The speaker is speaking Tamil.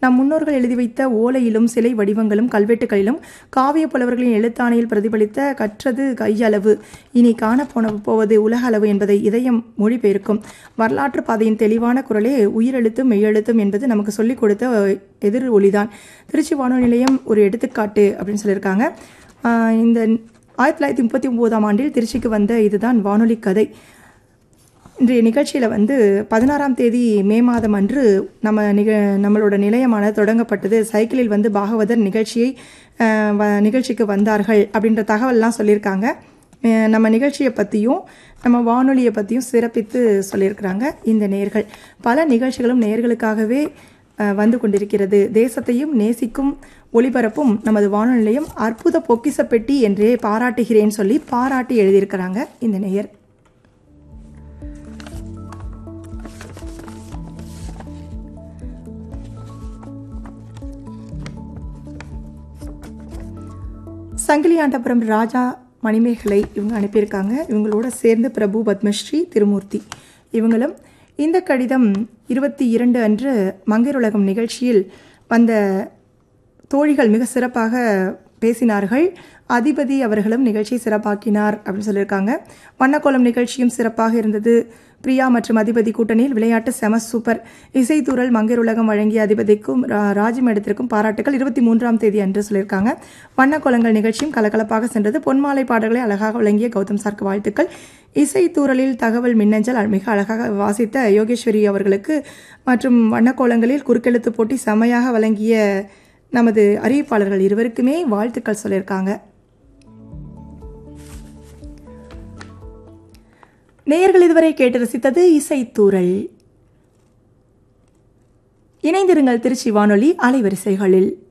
நம் முன்னோர்கள் எழுதி வைத்த ஓலையிலும் சிலை வடிவங்களும் கல்வெட்டுகளிலும் காவிய புலவர்களின் எழுத்தாணையில் பிரதிபலித்த கற்றது கையளவு இனி காணப்போன போவது உலக அளவு என்பதை இதயம் மொழிபெயர்க்கும் வரலாற்று பாதையின் தெளிவான குரலே உயிரெழுத்தும் மெய்யெழுத்தும் என்பது நமக்கு சொல்லிக் கொடுத்த எதிர் ஒளிதான் திருச்சி வானொலி நிலையம் ஒரு எடுத்துக்காட்டு அப்படின்னு சொல்லியிருக்காங்க ஆஹ் இந்த ஆயிரத்தி தொள்ளாயிரத்தி முப்பத்தி ஒம்போதாம் ஆண்டில் திருச்சிக்கு வந்த இதுதான் வானொலி கதை இன்றைய நிகழ்ச்சியில் வந்து பதினாறாம் தேதி மே மாதம் அன்று நம்ம நிக நம்மளோட நிலையமான தொடங்கப்பட்டது சைக்கிளில் வந்து பாகவதர் நிகழ்ச்சியை அஹ், வ- நிகழ்ச்சிக்கு வந்தார்கள் அப்படின்ற தகவல்லாம் சொல்லியிருக்காங்க அஹ், நம்ம நிகழ்ச்சியை பற்றியும் நம்ம வானொலியை பற்றியும் சிறப்பித்து சொல்லியிருக்கிறாங்க இந்த நேர்கள் பல நிகழ்ச்சிகளும் நேர்களுக்காகவே அஹ், வந்து கொண்டிருக்கிறது தேசத்தையும் நேசிக்கும் ஒளிபரப்பும் நமது வானொலி நிலையம் அற்புத பொக்கிச பெட்டி என்றே பாராட்டுகிறேன் சொல்லி பாராட்டி எழுதியிருக்கிறாங்க இந்த நேயர் சங்கிலியாண்டபுரம் ராஜா மணிமேகலை இவங்க அனுப்பியிருக்காங்க இவங்களோட சேர்ந்து பிரபு பத்மஸ்ரீ திருமூர்த்தி இவங்களும் இந்த கடிதம் இருபத்தி இரண்டு அன்று மங்கையர் உலகம் நிகழ்ச்சியில் வந்த தோழிகள் மிக சிறப்பாக பேசினார்கள் அதிபதி அவர்களும் நிகழ்ச்சியை சிறப்பாக்கினார் அப்படின்னு சொல்லியிருக்காங்க வண்ணக்கோலம் நிகழ்ச்சியும் சிறப்பாக இருந்தது பிரியா மற்றும் அதிபதி கூட்டணியில் விளையாட்டு செம சூப்பர் இசைத்தூரல் மங்கையர் உலகம் வழங்கிய அதிபதிக்கும் ரா- ராஜி மேடத்திற்கும் பாராட்டுகள் இருபத்தி மூன்றாம் தேதி அன்று சொல்லியிருக்காங்க வண்ணக்கோலங்கள் நிகழ்ச்சியும் கலகலப்பாக சென்றது பொன்மாலை பாடல்களை அழகாக வழங்கிய கௌதம் சார்க்கு வாழ்த்துக்கள் இசைத்தூரலில் தகவல் மின்னஞ்சல் அ- மிக அழகாக வாசித்த யோகேஸ்வரி அவர்களுக்கு மற்றும் வண்ணக்கோலங்களில் குறுக்கெழுத்து போட்டி செமையாக வழங்கிய நமது அறிவிப்பாளர்கள் இருவருக்குமே வாழ்த்துக்கள் சொல்லியிருக்காங்க நேயர்கள் இதுவரை கேட்டு ரசித்தது இசைத்தூரல் இணைந்திருங்கள் திருச்சி வானொலி அலைவரிசைகளில்